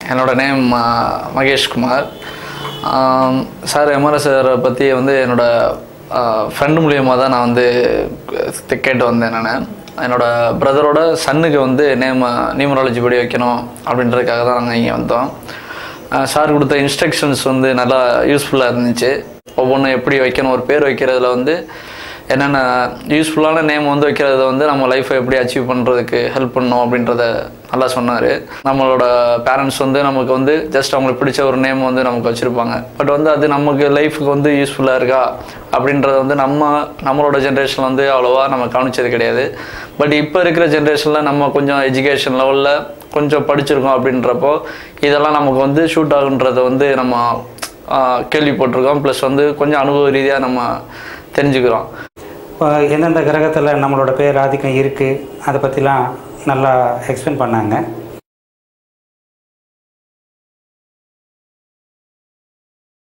என்னோட name Maheshkumar sir MRS சாரை பற்றி வந்து என்னோட ஃப்ரெண்டு மூலியமாக தான் நான் வந்து கே- கேட்டு வந்தேன் நான் என்னோட பிரதரோட சன்னுக்கு வந்து நேம் நியூமராலஜி படி வைக்கணும் அப்படின்றதுக்காக தான் நாங்கள் இங்கே வந்தோம் சார் கொடுத்த இன்ஸ்ட்ரக்ஷன்ஸ் வந்து நல்லா யூஸ்ஃபுல்லாக இருந்துச்சு ஒவ்வொன்றும் எப்படி வைக்கணும் ஒரு பேர் வைக்கிறதுல வந்து என்னென்ன யூஸ்ஃபுல்லான நேம் வந்து வைக்கிறத வந்து நம்ம லைஃப்பை எப்படி அச்சீவ் பண்ணுறதுக்கு ஹெல்ப் பண்ணணும் அப்படின்றத நல்லா சொன்னார் நம்மளோட பேரண்ட்ஸ் வந்து நமக்கு வந்து ஜஸ்ட் அவங்களுக்கு பிடிச்ச ஒரு நேம் வந்து நமக்கு வச்சுருப்பாங்க பட் வந்து அது நமக்கு லைஃபுக்கு வந்து யூஸ்ஃபுல்லாக இருக்கா அப்படின்றத வந்து நம்ம நம்மளோட ஜென்ரேஷனில் வந்து அவ்வளோவா நம்ம கவனிச்சது கிடையாது பட் இப்போ இருக்கிற ஜென்ரேஷனில் நம்ம கொஞ்சம் எஜுகேஷன் லெவலில் கொஞ்சம் படிச்சிருக்கோம் அப்படின்றப்போ இதெல்லாம் நமக்கு வந்து ஷூட் ஆகுன்றத வந்து நம்ம ஆஹ், கேள்விப்பட்டிருக்கோம் ப்ளஸ் வந்து கொஞ்சம் அனுபவ ரீதியாக நம்ம தெரிஞ்சுக்கிறோம் இப்போ எந்தெந்த கிரகத்தில் நம்மளோட பேர் ஆதிக்கம் இருக்குது அதை பற்றிலாம் நல்லா எக்ஸ்பிளைன் பண்ணாங்க